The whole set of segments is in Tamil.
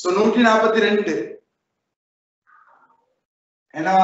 சோ நூற்றி நாற்பத்தி ரெண்டு ஏன்னா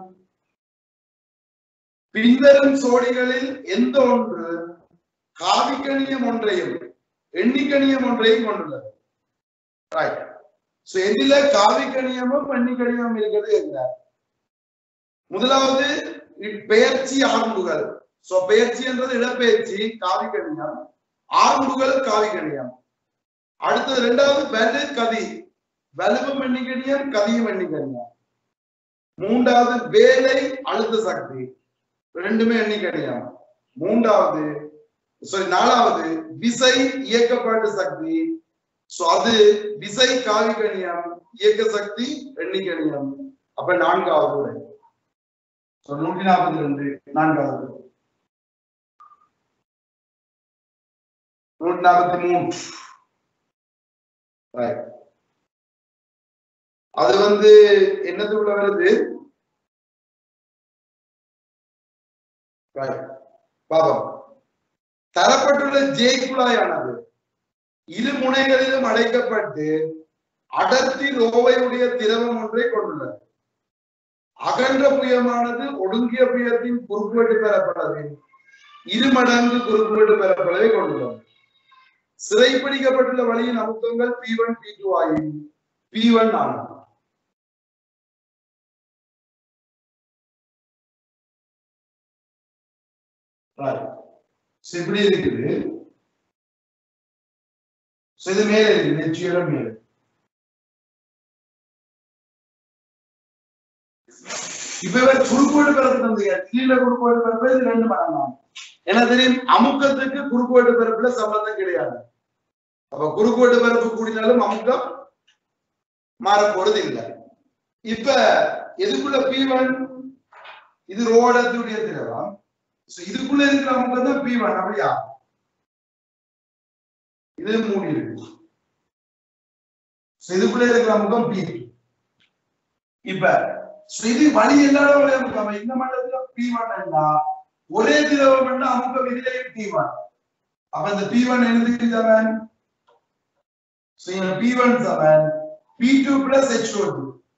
பின்வரும் சோடிகளில் எந்த ஒன்று காவிக்கணியம் ஒன்றையும் எண்ணிக்கணியம் ஒன்றையும் கொண்டுள்ளது ரைட் சோ எதில காவிக்கணியமும் எண்ணிக்கணியமும் இருக்கிறது எங்க முதலாவது பெயர்ச்சி ஆரம்புகள் சோ பெயர்ச்சி என்றது இடப்பெயர்ச்சி காவிக்கணியம் ஆரம்புகள் காவிக்கணியம் அடுத்தது இரண்டாவது வலு கதி வலுவும் எண்ணிக்கணியம் கதியும் எண்ணிக்கணியம் மூன்றாவது வேலை அழுத்த சக்தி ரெண்டுமே எண்ணிக்கணியம் மூன்றாவது சாரி நாலாவது விசை இயக்கப்பாட்டு சக்தி சோ அது விசை காவிகணியம் இயக்க சக்தி எண்ணிக்கணியம் அப்ப நான்காவது உரை சோ நூற்றி நாற்பத்தி ரெண்டு நான்காவது உரை. நூற்றி நாற்பத்தி மூன்று Right. அது வந்து என்னத்துக்குள்ள வருது Right. பாபம் தரப்பட்டுள்ள ஜே குழாயானது இரு முனைகளிலும் அடைக்கப்பட்டு அடர்த்தி ரோவையுடைய திரவம் ஒன்றை கொண்டுள்ளது அகன்ற புயமானது ஒடுங்கிய புயத்தின் குறுக்குவெட்டு பெறப்படவின் இரு மடங்கு குறுக்குவெட்டு பெறப்படவே கொண்டுள்ளது சிறைப்பிடிக்கப்பட்டுள்ள வழியின் அமுக்கங்கள் பி ஒன் பி டூ ஆகும் பி ஒன் ஆகும் Right. So, இப்படி இருக்குது So, இது மேல இருக்கு நிச்சயம் மேல இப்ப இவர் குறுக்கோடு பிறப்பு கீழே குறுக்கோடு பிறப்பு இது ரெண்டு மடங்காம் ஏன்னா தெரியும் அமுக்கத்துக்கு குறுக்கோடு பிறப்புல சம்பந்தம் கிடையாது அப்ப குறுக்கோடு பிறப்பு கூடினாலும் அமுக்கம் மாறப்போறது இல்லை இப்ப எதுக்குள்ள பி ஒன் இது ரோடத்துடைய திரவம் So, இதுக்குள்ள இருக்கிற அமுக்கம் தான் பி ஒன் அப்படியா இது மூடி இருக்கு So, இதுக்குள்ள இருக்கிற அமுக்கம் பி இப்ப so இது வழி இல்லாத ஒரு அமுக்கம் இந்த மண்டலத்துல பி ஒன் ஒரே திரவம் பண்ண அமுக்கம் இதுலயும் பி ஒன் அப்ப இந்த பி ஒன் என்னதுக்கு சமன் So, இந்த பி ஒன் சமன் P two plus H two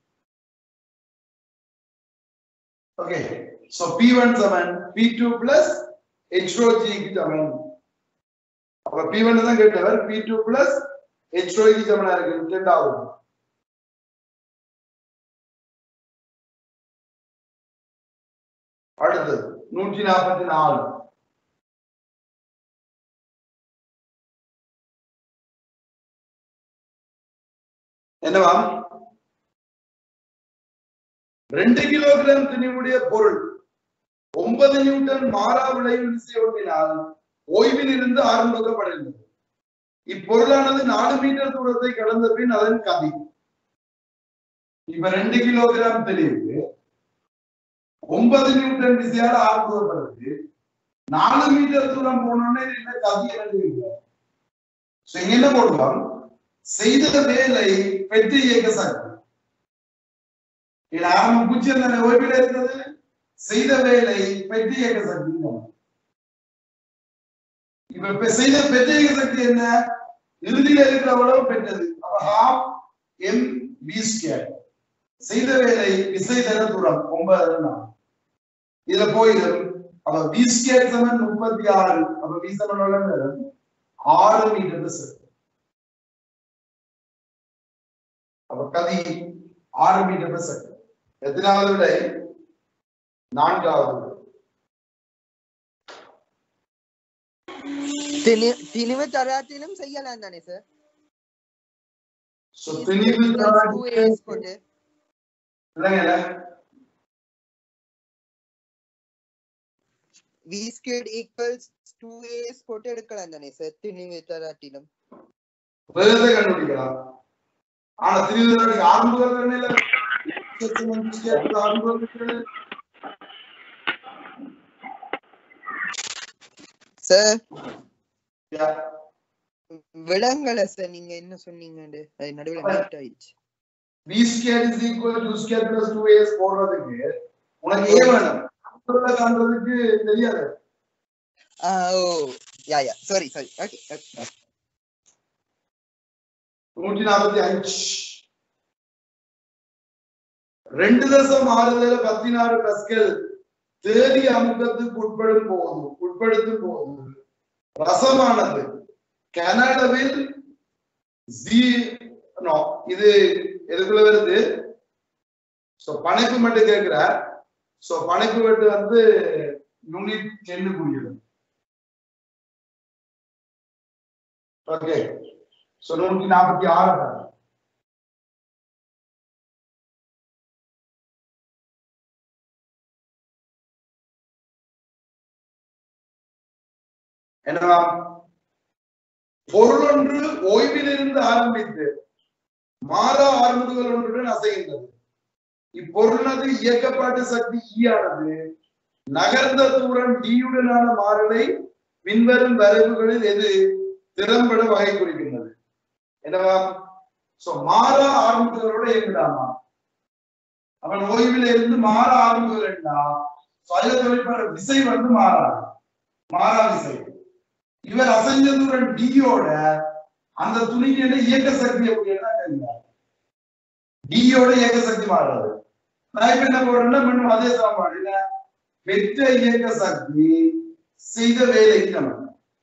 okay So P1 சமன் P2 plus H2G க்கு சமன் அப்ப P1 தான் கேட்டவர் P2 plus H2G க்கு சமனா இருக்கு இரண்டாவது அடுத்தது நூற்றி நாற்பத்தி நாலு என்னவா ரெண்டு கிலோகிராம் திணிவுடைய பொருள் ஒன்பது நியூட்டன் மாறா விளைவு விசை ஒட்டினால் ஓய்வில் இருந்து ஆரம்பிக்கப்படுகிறது இப்பொருளானது நாலு மீட்டர் தூரத்தை கடந்த பின் அதன் கதி இப்ப ரெண்டு கிலோகிராம் தெளிவு ஒன்பது நியூட்டன் விசையால் ஆரம்பிக்கப்படுது நாலு மீட்டர் தூரம் போனோடனே இது என்ன கதி எனக்கு So, இங்க என்ன போடலாம் செய்த வேலை பெற்று இயக்க சக்தி இது ஆரம்பம் பூஜ்ஜியம் தானே ஓய்வில் இருக்கிறது செய்த வேலை பெற்று இயக்க சக்தி இப்ப இப்ப செய்த பெற்ற இயக்க சக்தி என்ன இறுதியில இருக்கிற அவ்வளவு பெற்றது அப்ப ஹாஃப் எம் பி ஸ்கேர் செய்த வேலை விசை தர தூரம் ஒன்பது நாள் இதுல போயிடும் அப்ப பி ஸ்கேர் சமன் முப்பத்தி ஆறு அப்ப பி சமன் எவ்வளவு ஆறு மீட்டர் செகண்ட் அப்ப கதி ஆறு மீட்டர் செகண்ட் எத்தனாவது விடை நான்காவது விடை. திணி- திணிவு தராட்டிலும் செய்யலாம் தானே சார் So, திணிவு தராட்டி- போட்டு இல்லைங்க, இல்ல. V skate equals to ace போட்டு எடுக்கலாம் தானே சார் திணிவு தராட்டிலும் வேகத்தை கண்டுபிடிக்கலாம் ஆனா திணிவு தராட்டி ஆரம்புகள் கண்ணில ஆரம்புகள் சார் விலங்கல சார் நீங்க என்ன சொன்னீங்கன்னு அது நடுவுல மியூட் ஆயிடுச்சு b square is equal to square plus 2as போடுறதுக்கு உனக்கு ஏ வேணும் ஆரம்புகளை காண்றதுக்கு தெரியாது ah oh yeah yeah sorry sorry okay okay நூற்றி நாற்பத்தி அஞ்சு ரெண்டு தசம் ஆறுதல பதினாறு பஸ்கல் தேதி அமுக்கத்துக்கு உட்படும் போது உட்படுத்தும் போது ரசமானது கனடாவில் ஜீ- no, இது எதுக்குள்ள வருது சோ பனைப்பு மட்டும் கேட்கிறார் சோ பனைப்பு மட்டும் வந்து யூனிட் டென்னு கூடியது ஓகே சோ நூற்றி நாற்பத்தி ஆறு பாருங்க. என்னவா பொருள் ஒன்று ஓய்விலிருந்து ஆரம்பித்து மாறா ஆரம்புகள் ஒன்றுடன் அசைகின்றது இப்பொருளது இயக்கப்பாட்டு சக்தி E ஆனது நகர்ந்த தூரம் D உடனான மாறலை பின்வரும் வரைவுகளில் எது திறம்பட வகை குறிக்கின்றது என்னவா சோ மாறா ஆரம்புகளோட இயங்குதாமா அவன் ஓய்வில் இருந்து மாற ஆரம்புகள்னா சுய தொழிற்பட விசை வந்து மாறாது மாறா விசை இவர் அசைஞ்ச தூரம் டியோட அந்த துணிக்கு என்ன இயக்க சக்தி அப்படின்னா டியோட இயக்க சக்தி மாறாது நான் இப்ப என்ன போடுறேன்னா மீண்டும் அதே சமன்பாடு என்ன? பெற்ற இயக்க சக்தி செய்த வேலைக்கு நம்ம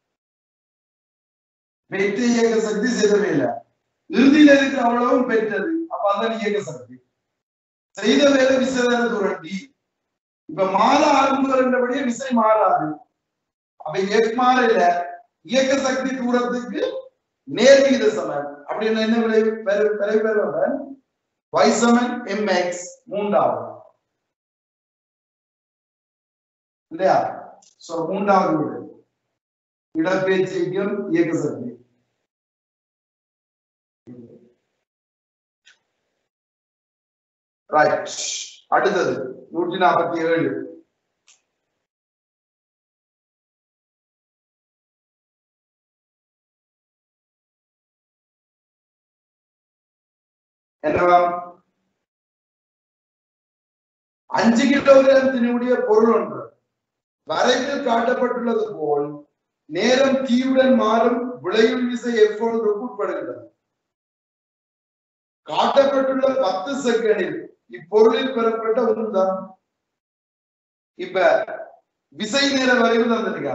பெற்ற இயக்க சக்தி செய்த வேலை இறுதியில இருக்கு அவ்வளவும் பெற்றது அப்ப அதான் இயக்க சக்தி செய்த வேலை விசைதான தூரம் டி இப்ப மாற ஆரம்புகிறபடியே விசை மாறாது அப்ப எஃப் மாறல இயக்க சக்தி தூரத்துக்கு நேர்விகித சமன் அப்படின்னு என்ன விளை பெரு- விளை பெறுவன் y சமன் mx மூன்றாவது இல்லையா சோ மூன்றாவது விடை இடப்பெயர்ச்சிக்கும் இயக்க சக்தி ரைட் அடுத்தது நூற்றி நாற்பத்தி ஏழு என்னவா அஞ்சு கிலோகிராம் திணிவுடைய பொருள் ஒன்று வரைவில் காட்டப்பட்டுள்ளது போல் நேரம் தீயுடன் மாறும் விளையும் விசை எப்பொழுது உட்படுகிறது காட்டப்பட்டுள்ள பத்து செகண்டில் இப்பொருளில் பெறப்பட்ட உந்தம் இப்ப விசை நேர வரைவு தந்திருக்கா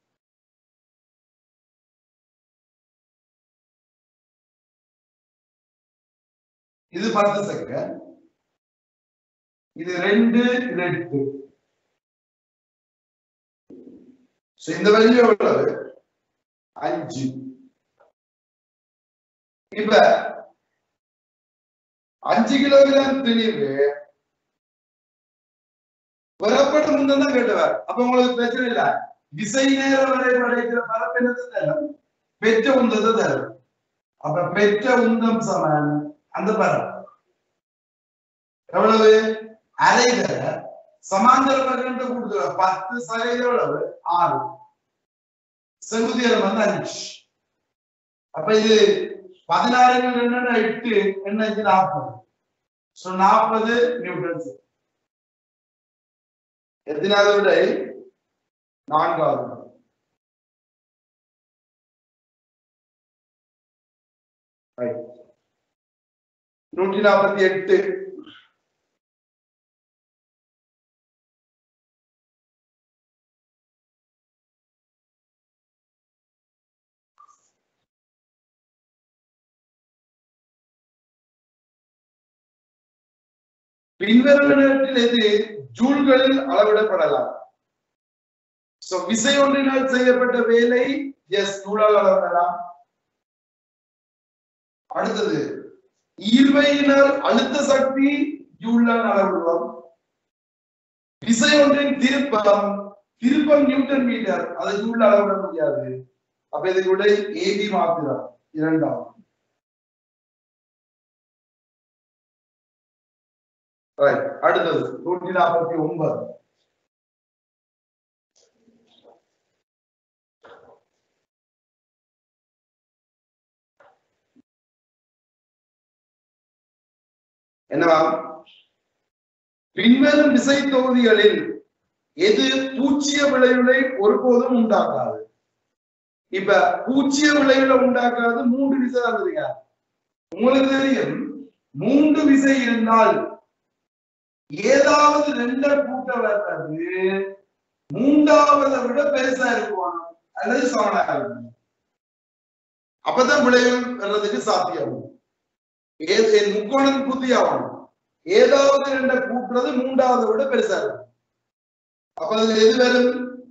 இது பத்து செகண்ட் இது ரெண்டு இது எட்டு So, இந்த வேல்யூ எவ்வளவு அஞ்சு இப்ப அஞ்சு கிலோகிராம் திணிவு பெறப்பட்ட முந்தம் தான் கேட்டவர் அப்ப உங்களுக்கு பிரச்சனை இல்ல விசை நேர வரை படைக்கிற பரப்பினத்தை தரும் பெற்ற உந்தத்தை தரும் அப்ப பெற்ற உந்தம் சமன் அந்த பரப்பு எவ்வளவு அரை தர சமாந்தர பகிர்ந்து கொடுத்துருவ பத்து சதவீதம் எவ்வளவு ஆறு செங்குதியரம் வந்து அஞ்சு அப்ப இது பதினாறு என்ன எட்டு என்ன அஞ்சு நாற்பது சோ நாற்பது நியூட்டன்ஸ் எத்தனாவது விடை நான்காவது விடை. Right. நூற்றி நாற்பத்தி எட்டு பின்வருவனவற்றில் எது ஜூல்களில் அளவிடப்படலாம் சோ விசை ஒன்றினால் செய்யப்பட்ட வேலை எஸ் ஜூலால் அளவிடலாம் அடுத்தது ஈர்வையினால் அழுத்த சக்தி ஜூலால் அளவிடுவோம் விசை ஒன்றின் திருப்பம் திருப்பம் நியூட்டன் மீட்டர் அதை ஜூல் அளவிட முடியாது அப்ப இதுக்கு விட ஏபி மாத்திரம் இரண்டாம் Right. அடுத்தது நூற்றி நாற்பத்தி ஒன்பது என்னவா பின்வரும் விசை தொகுதிகளில் எது பூச்சிய விளைவுகளை ஒருபோதும் உண்டாக்காது இப்ப பூச்சிய விளைவுல உண்டாக்காது மூன்று விசை தந்திருக்காரு உங்களுக்கு தெரியும் மூன்று விசை இருந்தால் ஏதாவது ரெண்ட கூட்ட வர்றது மூன்றாவதை விட பெருசா இருக்கும் அல்லது சமனா இருக்கும் அப்பதான் விளைவு வர்றதுக்கு சாத்தியம் ஏ- என் முக்கோணம் புத்தியாகணும் ஏதாவது ரெண்ட கூட்டுறது மூன்றாவதை விட பெருசா இருக்கும் அப்ப அதுல எது வரும்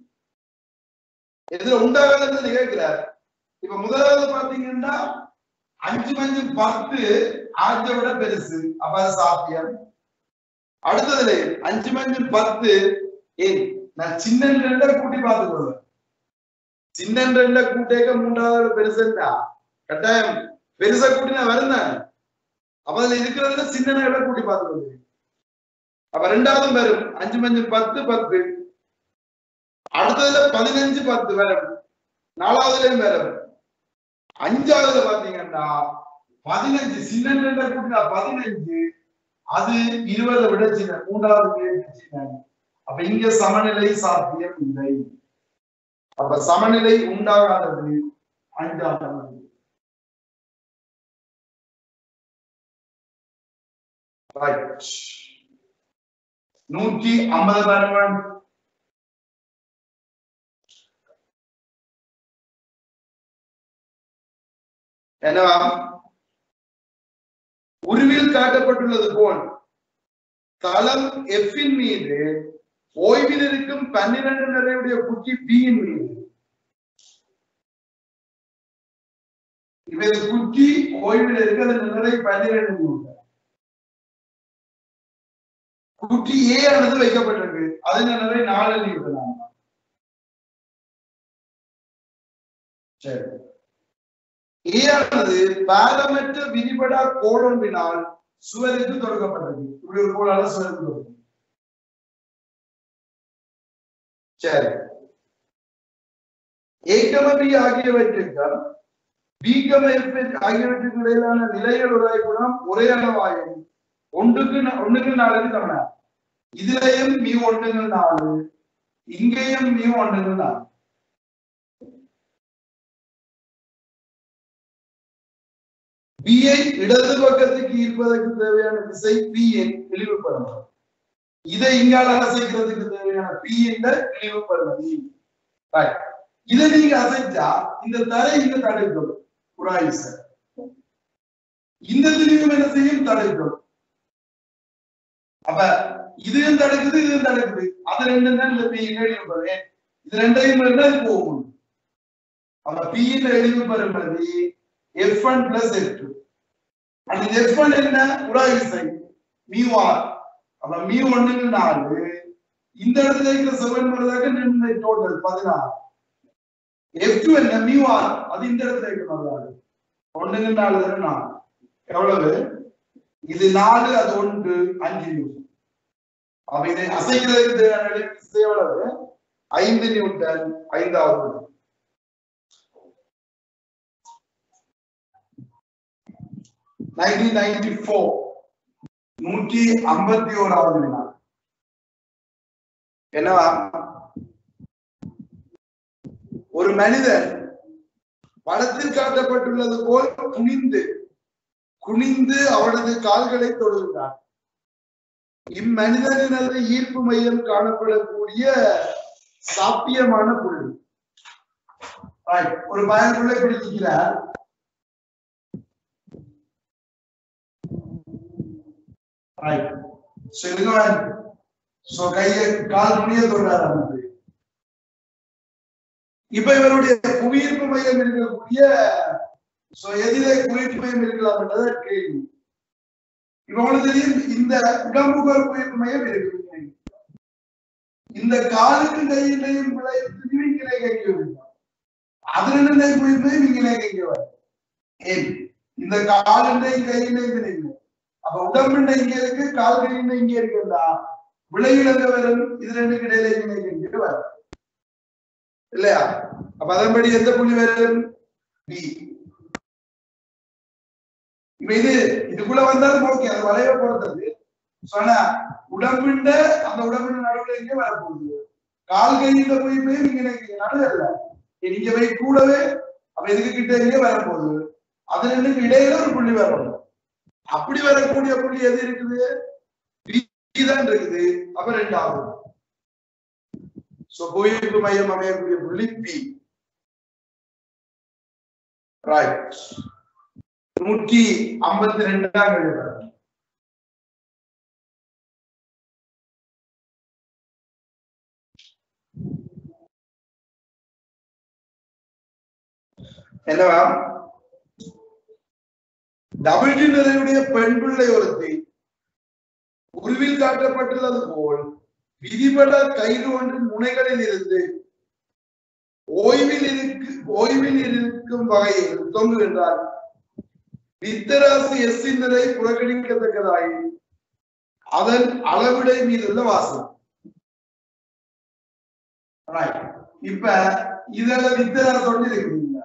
எதுல உண்டாகாதுன்னு கேட்கிறார் இப்ப முதலாவது பாத்தீங்கன்னா அஞ்சு மஞ்சு பத்து ஆஜை விட பெருசு அப்ப அது சாத்தியம் அடுத்ததுல அஞ்சு மஞ்சு பத்து ஏய் நான் சின்ன ரெண்ட கூட்டி பார்த்துக்கொள்வேன் சின்ன ரெண்ட கூட்டேக்க மூன்றாவது விட பெருசுன்னா கட்டாயம் பெருசா கூட்டி நான் வருந்தேன் அப்ப அதுல இருக்கிறதுல சின்ன விட கூட்டி பார்த்துக்கொள்வேன் அப்ப ரெண்டாவது வரும் அஞ்சு மஞ்சு பத்து பத்து அடுத்ததுல பதினஞ்சு பத்து வரும் நாலாவதுலயும் வரும் அஞ்சாவதுல பாத்தீங்கன்னா பதினஞ்சு சின்ன ரெண்ட கூட்டினா பதினஞ்சு அது இருபதை விட சின்ன மூன்றாவது பேருக்கு சின்ன அப்ப இங்க சமநிலை சாத்தியம் இல்லை அப்ப சமநிலை உண்டாகாதது அஞ்சாவது Right. நூற்றி ஐம்பது பாருங்க என்னவா உருவில் காட்டப்பட்டுள்ளது போல் தளம் F இன் மீது ஓய்வில் இருக்கும் பன்னிரண்டு நிறைவுடைய குச்சி B இன் மீது இப்ப இது குச்சி ஓய்வில் இருக்கு அது நிறை பன்னிரண்டு நியூட்டன் குச்சி ஏ ஆனது வைக்கப்பட்டிருக்கு அது நிறை நாலு நியூட்டன் ஆகும். சரி ஏ ஆனது பாரமற்ற விரிபடா கோடொன்றினால் சுவருக்கு தொடங்கப்பட்டது இப்படி ஒரு கோடால சுவருக்கு தொடங்கும் சரி ஏகமபி ஆகியவற்றுக்கு பீகம ஆகியவற்றுக்கு இடையிலான நிலைகள் உராய்குணம் ஒரே அளவாயும் ஒன்றுக்கு நா- ஒண்ணுக்கு நாலுக்கு தமிழா இதுலயும் மீ ஒண்ணுக்கு நாலு இங்கேயும் மீ ஒண்ணுக்கு நாலு பிஐ இடது பக்கத்துக்கு ஈர்ப்பதற்கு தேவையான விசை பி என் இழிவுபடுவது இதை இங்கால அசைக்கிறதுக்கு தேவையான பி என்ற இழிவுபடுவது Right. இதை நீங்க அசைச்சா இந்த தரை இங்க தடைக்கும் உராயிச இந்த திரிவும் என்ன செய்யும் தடைக்கும் அப்ப இதுவும் தடுக்குது இதுவும் தடுக்குது அது ரெண்டும் தான் இந்த பி இழிவுபடுது இது ரெண்டையும் இருந்தா இது போகும் அப்ப பி யின் இழிவுபடுவது F one plus F two அந்த எஃப் ஒன் என்ன உராவிசை மியூ ஆர் அப்ப மியூ ஒண்ணுக்கு நாலு இந்த இடத்துல இருக்கிற செவன் வருதாக நின்று டோட்டல் பதினாறு எஃப் டூ என்ன மியூ ஆர் அது இந்த இடத்துல இருக்கிற நாலு ஒண்ணுக்கு நாலு தானே நாலு எவ்வளவு இது நாலு அது ஒன்று அஞ்சு நியூட்டன் அப்ப இதை அசைக்கிறதுக்கு தேவையான electricity எவ்வளவு ஐந்து நியூட்டன் ஐந்தாவது நைன்டீன் நைன்டி ஃபோர் நூற்றி ஐம்பத்தி ஓராவது வினா என்னவா ஒரு மனிதன் படத்தில் காட்டப்பட்டுள்ளது போல் குனிந்து குனிந்து அவனது கால்களை தொடுகிறான் இம்மனிதனினது ஈர்ப்பு மையம் காணப்படக்கூடிய சாத்தியமான புள்ளி Right. ஒரு பயனுள்ள பிடிக்கிறார் Right. So இதுதான் சோ கையை கால் நுனிய தொடுறாரு அவனுக்கு இப்ப இவருடைய புவியீர்ப்பு மையம் இருக்கக்கூடிய சோ எதிரே புவியீர்ப்பு மையம் இருக்கலாம் என்றதை கேள்வி இப்ப உங்களுக்கு தெரியும் இந்த உடம்புகள் புவியீர்ப்பு மையம் இருக்கு இந்த காலுக்கு கையிலையும் விளைவித்து இங்கே கைக்கு வருமா அதுல நின்று புவியீர்ப்பு மையம் இங்கே கைக்கு வரும் ஏன் இந்த காலுண்டையும் கையிலையும் நினைவு அப்ப உடம்புண்ட இங்க இருக்கு கால் கையில இங்க இருக்குன்னா விளைவிலங்க வரும் இது ரெண்டுக்கு இடையில இணைக்கிட்டு வரும் இல்லையா அப்ப அதன்படி எந்த புள்ளி வரும் பி இப்ப இது இதுக்குள்ள வந்தாலும் ஓகே அது வளைவை பொறுத்தது சொன்னா உடம்புண்ட அந்த உடம்புண்ட நடுவுல எங்க வரப்போகுது கால் கையில போய் போய் நீங்க நினைக்கிறீங்க நடுவில் இங்க போய் கூடவே அப்ப இதுக்கு கிட்ட எங்க வரப்போகுது அது ரெண்டுக்கு இடையில ஒரு புள்ளி வரணும் அப்படி வரக்கூடிய புள்ளி எது இருக்குது பி தான் இருக்குது அப்ப ரெண்டாவது சோ புவியீர்ப்பு மையம் அமையக்கூடிய புள்ளி பி ரைட் நூற்றி ஐம்பத்தி ரெண்டாம் எழுதுறாங்க என்னவா டபுள் நிறையுடைய பெண் பிள்ளை ஒருத்தி உருவில் காட்டப்பட்டுள்ளது போல் விதிபட கயிறு ஒன்றின் முனைகளில் இருந்து ஓய்வில் இருக்கு ஓய்வில் இருக்கும் வகையில் தொங்குகின்றார் வித்தராசு எஸ் நிலை புறக்கணிக்கத்தக்கதாய் அதன் அளவிடை மீதுள்ள வாசம் Right. இப்ப இதெல்லாம் வித்தராசோடு இருக்குங்க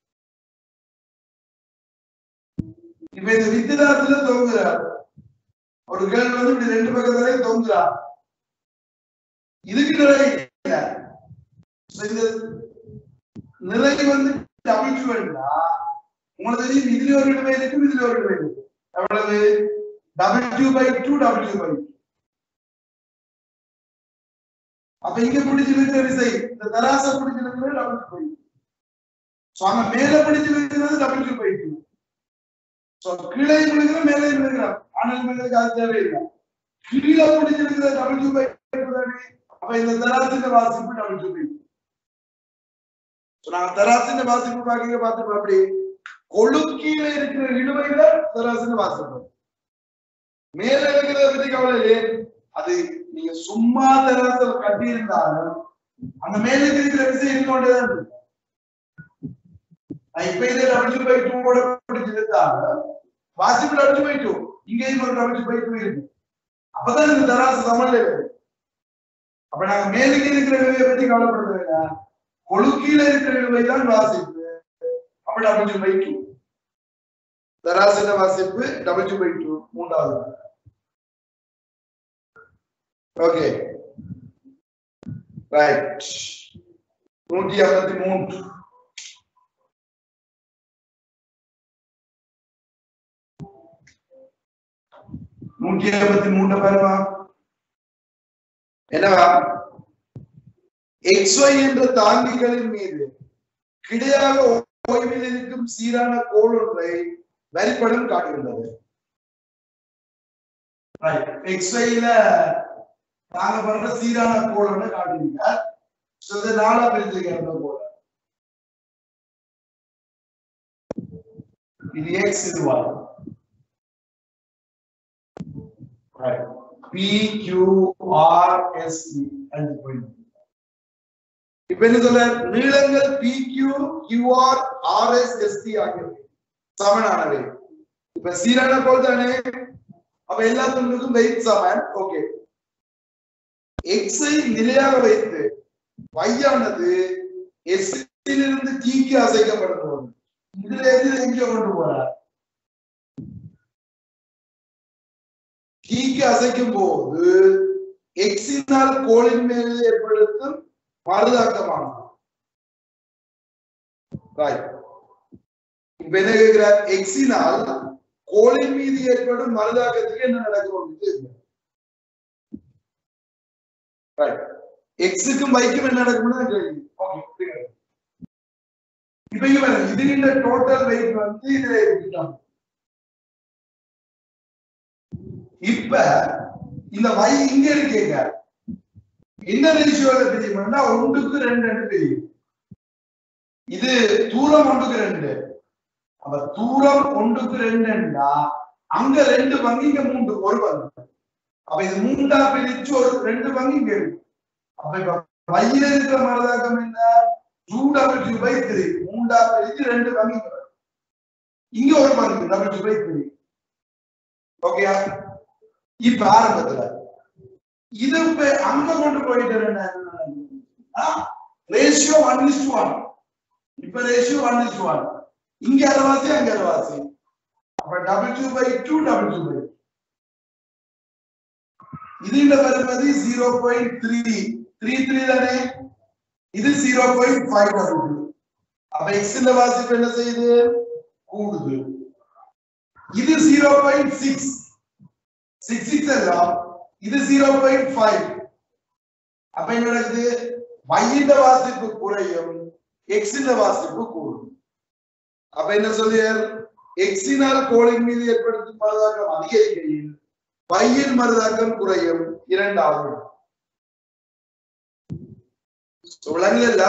இப்ப இந்த வித்தராசுல தொங்குறார் ஒரு கேள்வி வந்து இப்படி ரெண்டு பக்கத்துல தொங்குறார் இதுக்கு நிறை இல்ல So, இந்த நிறை வந்து டபுள் வேண்டா உங்களுக்கு தெரியும் இதுல ஒரு இடமே இருக்கும் இதுல ஒரு இடமே இருக்கும் எவ்வளவு W by two W by அப்ப இங்க பிடிச்சிருக்கிற விசை இந்த தராச பிடிச்சிருக்கிறது டபிள்யூ பை சோ அங்க மேல பிடிச்சிருக்கிறது டபிள்யூ பை டூ சோ கீழே விழுகிற மேலே விழுகிறான் ஆனால் மேலுக்கு அது தேவையில்லை கீழே பிடிச்சிருக்கிற டபிள்யூ பை அப்ப இந்த தராசிന്റെ வாசிப்பு டபிள்யூ பை நாங்க தராசிന്റെ வாசிப்பு பாக்க பார்த்துப்போம் அப்படி கொழுக்கீழ இருக்கிற இழுவைகளை தராசின்னு வாசிப்போம் மேல இருக்கிறத பத்தி கவலை இல்லையே அது நீங்க சும்மா தராச கட்டி இருந்தாலும் அந்த மேல இருக்கிற விஷயம் இருக்கொண்டேதான் இருக்கும் நான் இப்ப இதே டபிள்யூ பை டூ கூட பிடிச்சிருந்தாலும் வாசிப்பு டபிள்யூ பை டூ இங்கேயும் ஒரு டபிள்யூ பை டூ இருக்கு அப்பதான் இந்த தராசு சமநிலை வரும் அப்ப நாங்க மேலுக்கு இருக்கிற இழுவையை பத்தி கவலைப்படுறது இல்லை கொழுக்கீழ இருக்கிற இழுவை தான் வாசிப்பு அப்ப டபிள்யூ பை டூ தராசின வாசிப்பு டபிள்யூ பை டூ மூன்றாவது ஓகே ரைட் நூற்றி ஐம்பத்தி மூன்று நூற்றி ஐம்பத்தி மூன்று பாருமா என்னவா எக்ஸ்ஒய் என்ற தாங்கிகளின் மீது கிடையாக ஓய்வில் இருக்கும் சீரான கோள் ஒன்றை வரிப்படம் காட்டுகின்றது எக்ஸ்ஒய்ல நாங்க பண்ற சீரான கோள் ஒன்று காட்டுவீங்க So, இதை நாளா பிரிச்சுக்கிறத போல இது எக்ஸ் இது y Right. P, Q, R, S, E. அஞ்சு point. இப்ப என்ன சொல்ல நீளங்கள் P Q QR RS ST ஆகியவை சமனானவை இப்ப சீரான கோல் தானே அப்ப எல்லா துண்டுக்கும் வெயிட் சமன் ஓகே எக்ஸை நிலையாக வைத்து வையானது எஸ் இருந்து டீக்கு அசைக்கப்படும் போது இதுல இருந்து எங்க கொண்டு போறார் டீக்கு அசைக்கும் போது எக்ஸினால் கோளின் மேல் ஏற்படுத்தும் மறுதாக்கமானது Right. இப்ப என்ன கேட்கிறார் எக்ஸினால் கோளின் மீது ஏற்படும் மறுதாக்கத்துக்கு என்ன நடக்கும் எக்ஸுக்கும் வைக்கும் என்ன நடக்கும்னு கேள்வி ஓகே இப்ப இங்க பாருங்க இது இந்த டோட்டல் வெயிட் வந்து இதுல இருக்கலாம் இப்ப இந்த வை இங்க இருக்கீங்க என்ன ரேஷியோல பிரியும்னா ஒன்றுக்கு ரெண்டு ரெண்டு பிரியும் இது தூரம் ஒன்றுக்கு ரெண்டு அப்ப தூரம் ஒன்றுக்கு ரெண்டுன்னா அங்க ரெண்டு பங்கு இங்க மூன்று ஒரு பங்கு அப்ப இது மூன்றா பிரிச்சு ஒரு ரெண்டு பங்கு இங்க இருக்கு அப்ப இப்ப வயிறு இருக்கிற மரதாக்கம் என்ன two double two by three மூன்றா பிரிச்சு ரெண்டு பங்கு இங்க வரும். இங்க ஒரு பங்கு டபுள் டூ பை த்ரீ ஓகேயா இப்ப ஆரம்பத்துல இது இப்ப அங்க கொண்டு போயிட்டு ரேஷியோ ஒன் இஸ் ஒன் இப்ப ரேஷியோ ஒன் இஸ் ஒன் இங்க அரைவாசி அங்க அரைவாசி அப்ப double two by two double two by இதுல வருவது zero point three three three தானே இது zero point five double two அப்ப எக்ஸ் இந்த வாசிப்பு என்ன செய்யுது கூடுது இது zero point six six six எல்லாம் இது ஜீரோ பாயிண்ட் ஃபைவ் அப்ப என்ன நடக்குது மையிന്റെ வாசிப்பு குறையும் எக்ஸின் வாசிப்பு கூடும் அப்ப என்ன சொல்லியார் எக்ஸினால் கோளின் மீது ஏற்படுத்தும் மருதாக்கம் அதிகரிக்கையில் பையின் மருதாக்கம் குறையும் இரண்டாவது விளங்கல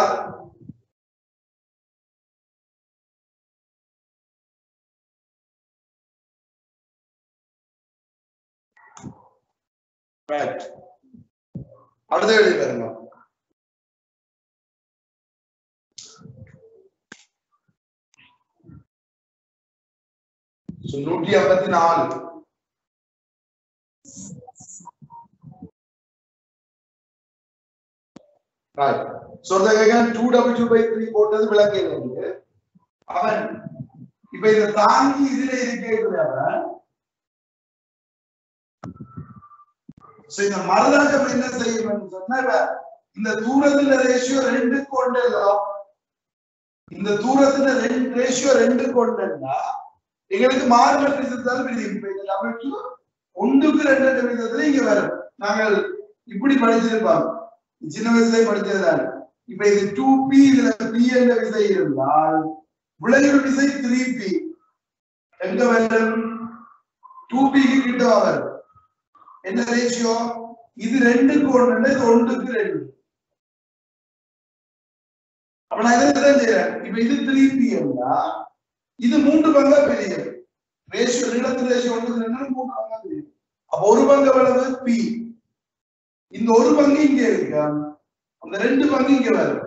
Right. அடுத்த எழுதி பாருங்க So, நூற்றி ஐம்பத்தி நாலு Right. So, the again 2w by 3 போட்டது விளக்கையில் இருக்கு அவன் இப்ப இதை தாங்கி இதுல இருக்கிற அவன் சோ இந்த மரதாக்கம் என்ன செய்யும் சொன்னா இப்ப இந்த தூரத்துல ரேஷியோ ரெண்டு கொண்டா இந்த தூரத்துல ரெண்டு ரேஷியோ ரெண்டு கொண்டா எங்களுக்கு மாறுபட்ட விதத்தால் பிரியும் இப்ப இந்த டபுள் டூ ஒன்றுக்கு ரெண்டு விதத்துல இங்க வரும் நாங்கள் இப்படி படிச்சிருப்பாங்க சின்ன வயசுலயே படிச்சதுதான் இப்ப இது டூ பி இதுல பி என்ற விசை இருந்தால் விளைவு விசை த்ரீ பி எங்க வரும் டூ பிக்கு கிட்ட வரும் என்ன ரேஷியோ இது ரெண்டுக்கு ஒன்று இது ஒன்றுக்கு ரெண்டு அப்ப நான் இதை தான் செய்யறேன் இப்ப இது த்ரீ பி என்றா இது மூன்று பங்கா பெரிய ரேஷியோ நீளத்து ரேஷியோ ஒன்றுக்கு ரெண்டு மூன்று பங்கா பெரிய அப்ப ஒரு பங்கு எவ்வளவு பி இந்த ஒரு பங்கு இங்க இருக்கு அந்த ரெண்டு பங்கு இங்க வரும்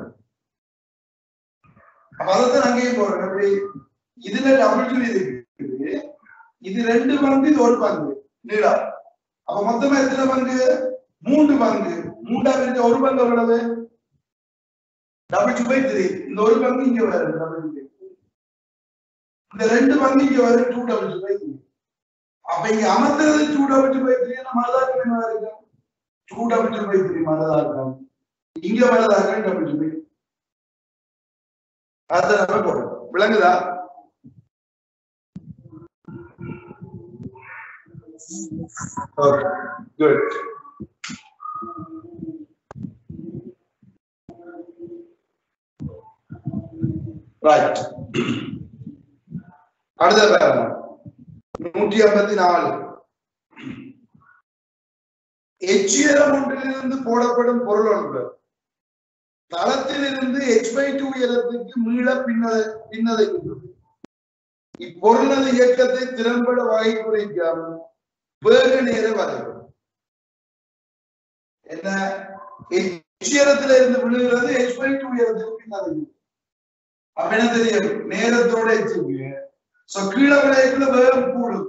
அப்ப அதைத்தான் அங்கேயும் போடுறேன் எப்படி இதுல டபுள் டூ இருக்குது இது ரெண்டு பங்கு இது ஒரு பங்கு நீளம் அப்ப மொத்தமா எத்தனை பங்கு மூன்று பங்கு மூன்றா பிரிச்ச ஒரு பங்கு எவ்வளவு டபுள் டூ பை த்ரீ இந்த ஒரு பங்கு இங்க வரும் டபுள் டூ இந்த ரெண்டு பங்கு இங்க வரும் two double two by three அப்ப இங்க அமர்த்துறது two double two by three மனதாக்கம் என்ன இருக்கு two double two by three மனதாக்கம் இங்க மனதாக்கம் டபுள் டூ பை அதை நம்ம போடுறோம் விளங்குதா Okay, good. Right. அடுத்த பாருங்க நூற்றி ஐம்பத்தி நாலு எச்சியரம் ஒன்றிலிருந்து போடப்படும் பொருள் ஒன்று தளத்திலிருந்து எச் பை டூ உயரத்துக்கு மீள பின்னத பின்னதைக்கின்றது இப்பொருளது இயக்கத்தை திறம்பட வகை குறைக்காம வேக நேர வரைவு என்ன எச்சியரத்துல இருந்து விழுகிறது எச் பை டூ உயரத்துக்கு பின்னதை அப்ப என்ன தெரியும் நேரத்தோட எச்சுக்கு சோ கீழே விளையக்குள்ள வேகம் கூடும்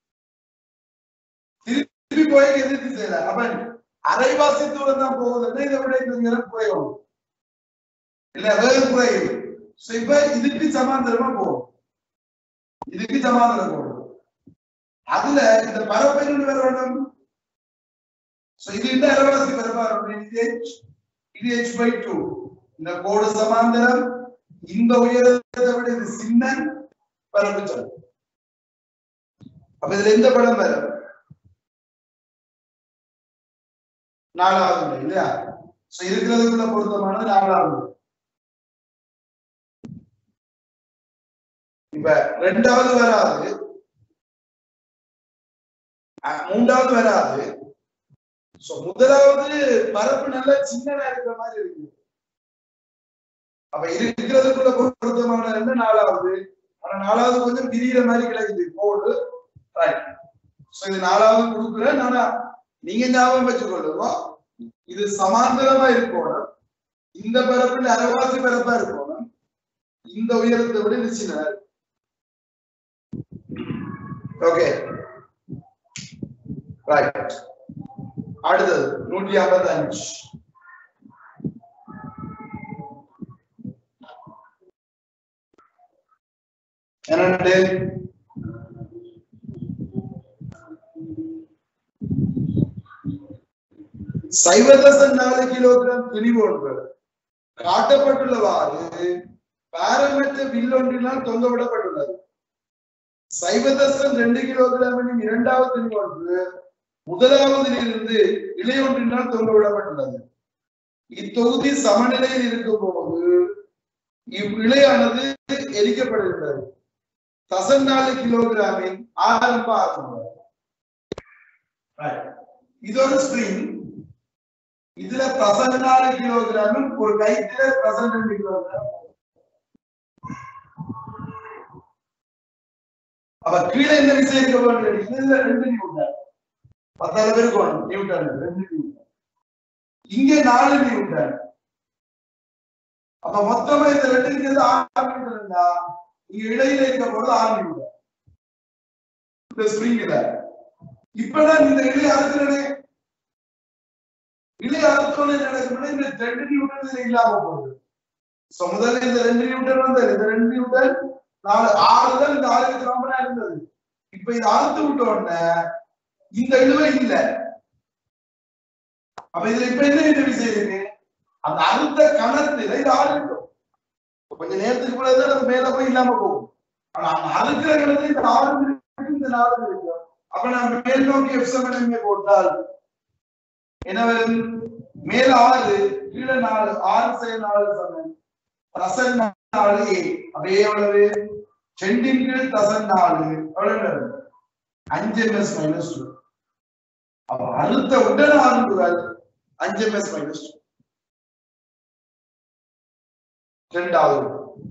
திருப்பி போய் எதிர்த்து செய்யல அவன் அரைவாசி தூரம் தான் போகுதுன்னா இதை விட இந்த நேரம் குறையும் இல்ல வேகம் குறையுது சோ இப்ப இதுக்கு சமாந்தரமா போகும் இதுக்கு சமாந்தரம் போகும் அதுல இந்த பரப்பைன்னு வேற வேணும் சோ இது இந்த அரைவாசி பரப்பா இருக்கும் இது h இது h பை டூ இந்த கோடு சமாந்தரம் இந்த உயரத்தை விட இது சின்ன பரப்பு சொல்லும் அப்ப இதுல எந்த படம் வரும் நாலாவது முறை இல்லையா சோ இருக்கிறதுக்குள்ள பொருத்தமானது நாலாவது முறை இப்ப ரெண்டாவது வராது அஹ் மூன்றாவது வராது சோ முதலாவது பரப்பு நல்ல சின்னதா இருக்கிற மாதிரி இருக்கு அப்ப இருக்கிறதுக்குள்ள பொருத்தமான என்ன நாலாவது ஆனா நாலாவது கொஞ்சம் பிரியிற மாதிரி கிடைக்குது கோடு ரைட் சோ இது நாலாவது கொடுக்குறேன் ஆனா நீங்க ஞாபகம் வச்சுக்கொள்ளுங்க இது சமாந்தரமா இருக்கணும் இந்த பரப்புல அரைவாசி பரப்பா இருக்கணும் இந்த உயரத்தை விட இது சின்னதா இருக்கு ஓகே ரைட் அடுத்தது நூற்றி ஐம்பத்தி அஞ்சு என்னண்டு சைவதசம் நாலு கிலோகிராம் துணிவு ஒன்று காட்டப்பட்டுள்ளவாறு பாரமற்ற வில்லொன்றினால் தொங்கவிடப்பட்டுள்ளது சைவதசம் ரெண்டு கிலோகிராம் எனும் இரண்டாவது துணிவு ஒன்று முதலாவதிலிருந்து இளையொன்றினால் தொங்க விடப்பட்டுள்ளது இத்தொகுதி சமநிலையில் இருக்கும் போது இவ்விளையானது எரிக்கப்படுகிறது தசன் நாலு கிலோகிராமின் ஆரம்ப ஆற்றல் இது ஒரு ஸ்பிரிங் இதுல தசன் நாலு கிலோகிராமும் ஒரு கைத்துல தசன் ரெண்டு கிலோகிராம் அப்ப கீழே என்ன விஷயம் இருக்க வேண்டும் இதுல ரெண்டு நியூட்டன் பத்தாயிரம் பேருக்கு வேணும் நியூட்டன் ரெண்டு நியூட்டன் இங்க நாலு நியூட்டன் அப்ப மொத்தமா இந்த ரெண்டுக்கு சேர்ந்து ஆறு நியூட்டன் இருந்தா இங்க இடையில இருக்க போது ஆறு நியூட்டன் இந்த ஸ்ப்ரிங்ல இப்பதான் இந்த இடையை அறுக்கிறனே இடையை அறுத்தோன்னு என்ன நடக்கும்னா இந்த ரெண்டு நியூட்டன் இதுல இல்லாம போகுது சோ முதல்ல இந்த ரெண்டு நியூட்டன் வந்தது இந்த ரெண்டு நியூட்டன் நாலு ஆறு தான் இந்த ஆயிரத்தி நம்பரா இருந்தது இப்ப இது அறுத்து விட்ட உடனே இந்த இழுவை இல்ல அப்ப இதுல இப்ப என்ன இந்த விஷயம் இருக்கு அந்த அறுத்த கணத்துல இது ஆரம்பிக்கும் கொஞ்ச நேரத்துக்கு பிறகு அது மேல போய் இல்லாம போகும் ஆனா அந்த அறுக்கிற கணத்துல இந்த ஆறு இருக்கு இந்த நாலு இருக்கு அப்ப நம்ம மேல் நோக்கி எப்சமன் போட்டால் என்ன வரும் மேல ஆறு கீழே நாலு ஆறு செயல் நாலு சமன் தசன் நாலு ஏ அப்படியே எவ்வளவு சென்டின் கீழ் தசன் நாலு எவ்வளவு அஞ்சு எம்எஸ் மைனஸ் டூ அப்ப அடுத்த உடல் ஆரம்புகள் அஞ்சு எம்எஸ் மைனஸ் டூ ரெண்டாவது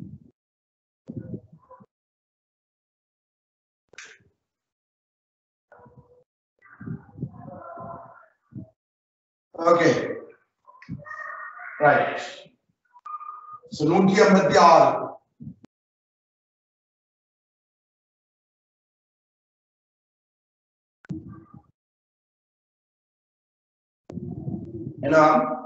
ஓகே ரைட் ஸோ நூற்றி ஐம்பத்தி ஆறு ஏன்னா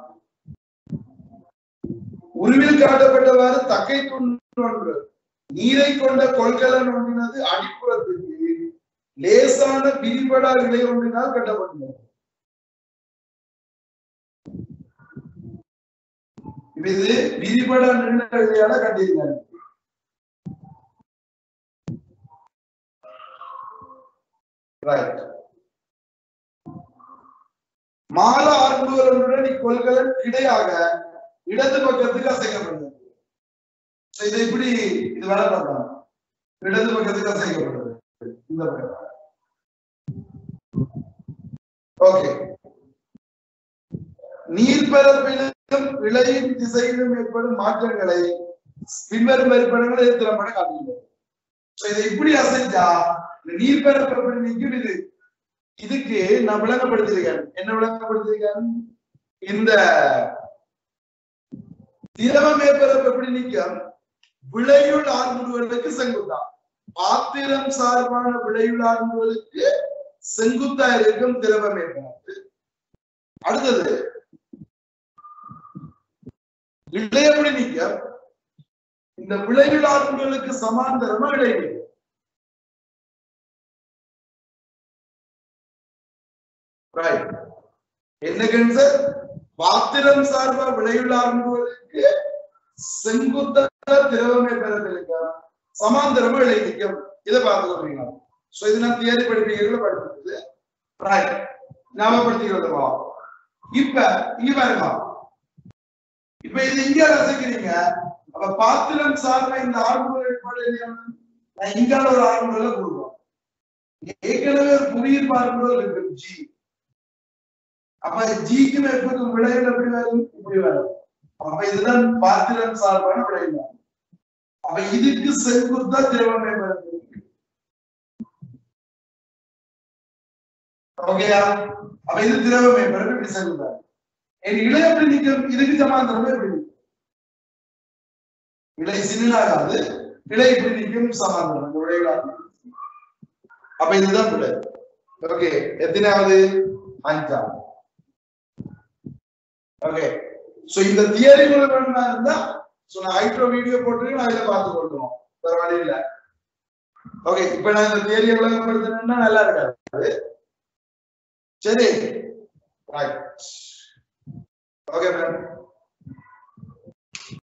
உருவில் காட்டப்பட்டவாறு தக்கை கொண்டு நீரை கொண்ட கொள்கலன் ஒன்றினது அடிப்புறத்துக்கு லேசான பிரிபடா நிலை ஒன்றினால் கட்டப்பட்டுள்ளது இது விரிபட நிலையால கட்டியிருக்காங்க ரைட் மால ஆர்முகளுடன் இக்கொள்கலன் கிடையாக இடது பக்கத்துக்கு அசைக்கப்படுது இது இப்படி இது வேலை பண்ணலாம் இடது பக்கத்துக்கு அசைக்கப்படுது இந்த பக்கம் ஓகே நீர்பரப்பிலும் விளையின் திசையிலும் ஏற்படும் மாற்றங்களை பின்வரும் வரிப்படங்களை திறம்பட காட்டுகிறது இதை இப்படி அசைஞ்சா இந்த நீர்பரப்பு எப்படி நிற்கும் இது இதுக்கு நான் விளங்கப்படுத்திருக்கேன் என்ன விளங்கப்படுத்திருக்கேன் இந்த திரவ மேற்பரப்பு எப்படி நிற்கும் விளையுள் ஆர்முடுகளுக்கு செங்குத்தா பாத்திரம் சார்பான விளையுள் ஆர்முடுகளுக்கு செங்குத்தா இருக்கும் திரவ மேற்பரப்பு அடுத்தது இழை எப்படி நிற்க இந்த விளையுள் ஆர்முடுகளுக்கு சமாந்தரமா இடைவெளி ரைட் என்ன கேன்சர் பாத்திரம் சார்பா விளையுள்ள ஆரம்புவதற்கு செங்குத்த திரவமே பெறத்திருக்க சமாந்தரமா விளை நிற்கும் இதை பார்த்து சொல்றீங்க சோ இது நான் தியரி படிப்பீங்க படிக்கிறது ரைட் ஞாபகப்படுத்திக்கிறதுமா இப்ப இங்க பாருங்க இப்ப இது இங்க ரசிக்கிறீங்க அப்ப பாத்திரம் சார்பா இந்த ஆர்வம் ஏற்பாடு நான் இங்கால ஒரு ஆர்வம் கொடுக்குறோம் ஏற்கனவே ஒரு புவியின் பார்க்குறது இருக்கு ஜி அப்ப ஜிக்கு மேற்படும் விளைவுகள் எப்படி வரும் இப்படி வரும் அப்ப இதுதான் பாத்திரம் சார்பான விளைவு அப்ப இதுக்கு செங்குத்தா திரவமே வருது ஓகேயா அப்ப இது திரவமே பிறகு இப்படி செங்குத்தா என் இலை எப்படி நிற்கும் இதுக்கு சமாந்தரமே எப்படி நிற்கும் இலை சின்னாகாது இலை இப்படி நிற்கும் சமாந்தரம் இந்த விளைவுகளாக அப்ப இதுதான் விளை ஓகே எத்தனாவது அஞ்சாவது ஓகே சோ இந்த தியரி வேணுமா இருந்தா சோ நான் ஹைட்ரோ வீடியோ போட்டு நான் இதை பார்த்து கொள்ளுவோம் வேற வழி இல்ல ஓகே இப்ப நான் இந்த தியரி விளங்கப்படுத்தினா நல்லா இருக்காது சரி ரைட் ஓகே மேம்